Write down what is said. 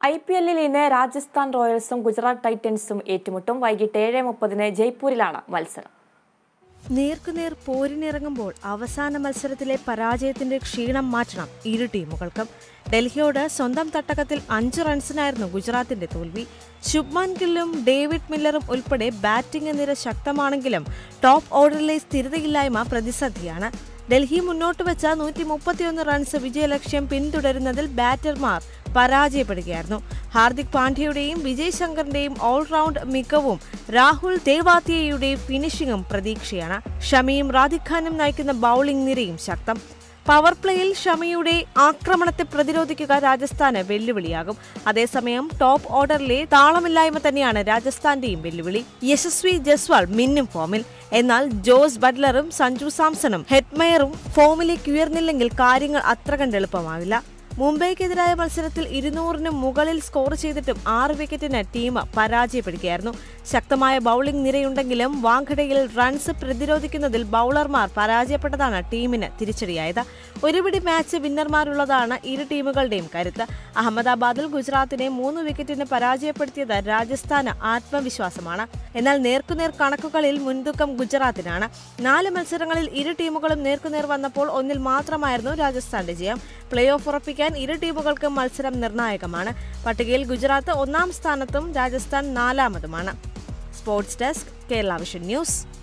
I P എല്ലിൽ ഇന്ന് രാജസ്ഥാൻ റോയൽസും ഗുജറാത്ത് ടൈറ്റൻസും ഏറ്റുമുട്ടും വൈകിട്ട് ഏഴ് മുപ്പതിന് ജയ്പൂരിലാണ് മത്സരം നേർക്കുനേർ പോരിനിറങ്ങുമ്പോൾ അവസാന മത്സരത്തിലെ പരാജയത്തിന്റെ ക്ഷീണം മാറ്റണം ഇരു ടീമുകൾക്കും ഡൽഹിയോട് സ്വന്തം തട്ടകത്തിൽ അഞ്ച് റൺസിനായിരുന്നു ഗുജറാത്തിന്റെ തോൽവി ശുഭ്മാൻ ഗില്ലും ഡേവിഡ് മില്ലറും ഉൾപ്പെടെ ബാറ്റിംഗ് നിര ശക്തമാണെങ്കിലും ടോപ്പ് ഓർഡറിലെ സ്ഥിരതയില്ലായ്മ പ്രതിസന്ധിയാണ് ഡൽഹി മുന്നോട്ട് വെച്ച നൂറ്റി മുപ്പത്തിയൊന്ന് റൺസ് വിജയലക്ഷ്യം പിന്തുടരുന്നതിൽ ബാറ്റർമാർ പരാജയപ്പെടുകയായിരുന്നു ഹാർദിക് പാണ്ഡ്യയുടെയും വിജയ് ശങ്കറിന്റെയും ഓൾറൗണ്ട് മികവും രാഹുൽ തേവാത്തിയയുടെയും ഫിനിഷിംഗും പ്രതീക്ഷയാണ് ഷമിയും റാദിഖ് ഖാനും നയിക്കുന്ന ബൌളിംഗ് നിരയും ശക്തം പവർ പ്ലേയിൽ ഷമിയുടെ ആക്രമണത്തെ പ്രതിരോധിക്കുക രാജസ്ഥാന് വെല്ലുവിളിയാകും അതേസമയം ടോപ്പ് ഓർഡറിലെ താളമില്ലായ്മ തന്നെയാണ് രാജസ്ഥാന്റെയും വെല്ലുവിളി യശസ്വി ജസ്വാൾ മിന്നും ഫോമിൽ എന്നാൽ ജോസ് ബട്ട്ലറും സഞ്ജു സാംസണും ഹെറ്റ്മയറും ഫോമിലേക്ക് ഉയർന്നില്ലെങ്കിൽ കാര്യങ്ങൾ അത്ര കണ്ട് എളുപ്പമാവില്ല മുംബൈക്കെതിരായ മത്സരത്തിൽ ഇരുന്നൂറിന് മുകളിൽ സ്കോർ ചെയ്തിട്ടും ആറ് വിക്കറ്റിന് ടീം പരാജയപ്പെടുകയായിരുന്നു ശക്തമായ ബൌളിംഗ് നിരയുണ്ടെങ്കിലും വാങ്കഡയിൽ റൺസ് പ്രതിരോധിക്കുന്നതിൽ ബൌളർമാർ പരാജയപ്പെട്ടതാണ് ടീമിന് തിരിച്ചടിയായത് ഒരുപിടി മാച്ച് വിന്നർമാരുള്ളതാണ് ഇരു ടീമുകളുടെയും കരുത്ത് അഹമ്മദാബാദിൽ ഗുജറാത്തിനെ മൂന്ന് വിക്കറ്റിന് പരാജയപ്പെടുത്തിയത് രാജസ്ഥാന് ആത്മവിശ്വാസമാണ് എന്നാൽ നേർക്കുനേർ കണക്കുകളിൽ മുൻതൂക്കം ഗുജറാത്തിനാണ് നാല് മത്സരങ്ങളിൽ ഇരു ടീമുകളും നേർക്കുനേർ വന്നപ്പോൾ ഒന്നിൽ മാത്രമായിരുന്നു രാജസ്ഥാന്റെ ജയം പ്ലേ ഓഫ് ഉറപ്പിക്കാൻ ഇരു ടീമുകൾക്കും മത്സരം നിർണായകമാണ് പട്ടികയിൽ ഗുജറാത്ത് ഒന്നാം സ്ഥാനത്തും രാജസ്ഥാൻ നാലാമതുമാണ് sports desk Kerala vision news